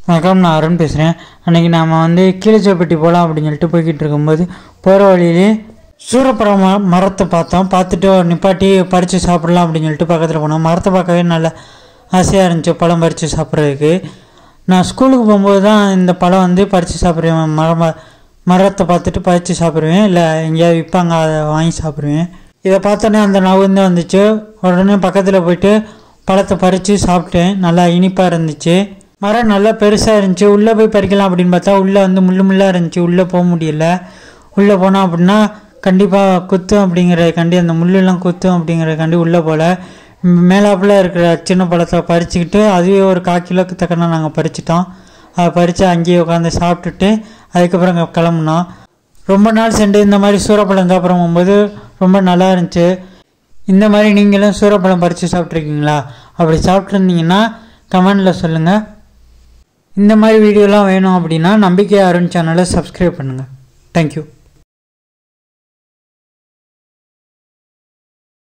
வணக்கம் நான் அருண் பேசுகிறேன் அன்றைக்கி நாம் வந்து கீழச்சப்பட்டி போகலாம் அப்படின்னு சொல்லிட்டு போய்கிட்டு இருக்கும்போது போகிற வழியிலே சூரப்பழம் ம மரத்தை பார்த்தோம் பார்த்துட்டு நிப்பாட்டி பறித்து சாப்பிடலாம் அப்படின்னு சொல்லிட்டு பக்கத்தில் போனோம் மரத்தை பார்க்கவே நல்ல ஆசையாக இருந்துச்சு பழம் பறித்து சாப்பிட்றதுக்கு நான் ஸ்கூலுக்கு போகும்போது தான் இந்த பழம் வந்து பறித்து சாப்பிடுவேன் மரம் மரத்தை பார்த்துட்டு பறித்து சாப்பிடுவேன் இல்லை எங்கேயாவது விற்பாங்க அதை வாங்கி சாப்பிடுவேன் இதை பார்த்தோன்னே அந்த நவுந்து வந்துச்சு உடனே பக்கத்தில் போயிட்டு பழத்தை பறித்து சாப்பிட்டேன் நல்லா இனிப்பாக இருந்துச்சு மரம் நல்லா பெருசாக இருந்துச்சு உள்ளே போய் பறிக்கலாம் அப்படின்னு பார்த்தா உள்ளே வந்து முள்ளு முள்ளாக இருந்துச்சு உள்ளே போக முடியல உள்ளே போனோம் அப்படின்னா கண்டிப்பாக குத்தும் அப்படிங்கிறதுக்காண்டி அந்த முள்ளெல்லாம் குத்தும் அப்படிங்கிறதுக்காண்டி உள்ளே போகல மேலாப்பில் இருக்கிற சின்ன பழத்தை பறிச்சுக்கிட்டு அதுவே ஒரு கால் கிலோக்கு தக்கன நாங்கள் பறிச்சிட்டோம் அதை பறித்து அங்கேயே உட்காந்து சாப்பிட்டுட்டு அதுக்கப்புறம் அங்கே கிளம்புனோம் ரொம்ப நாள் சென்று இந்த மாதிரி சூரப்பழம் சாப்பிடும் போகும்போது ரொம்ப நல்லா இருந்துச்சு இந்த மாதிரி நீங்களும் சூரப்பழம் பறித்து சாப்பிட்ருக்கீங்களா அப்படி சாப்பிட்ருந்தீங்கன்னா கமெண்டில் சொல்லுங்கள் இந்த மாதிரி வீடியோலாம் வேணும் அப்படின்னா நம்பிக்கை அருண் சேனலை சப்ஸ்கிரைப் பண்ணுங்கள் தேங்க்யூ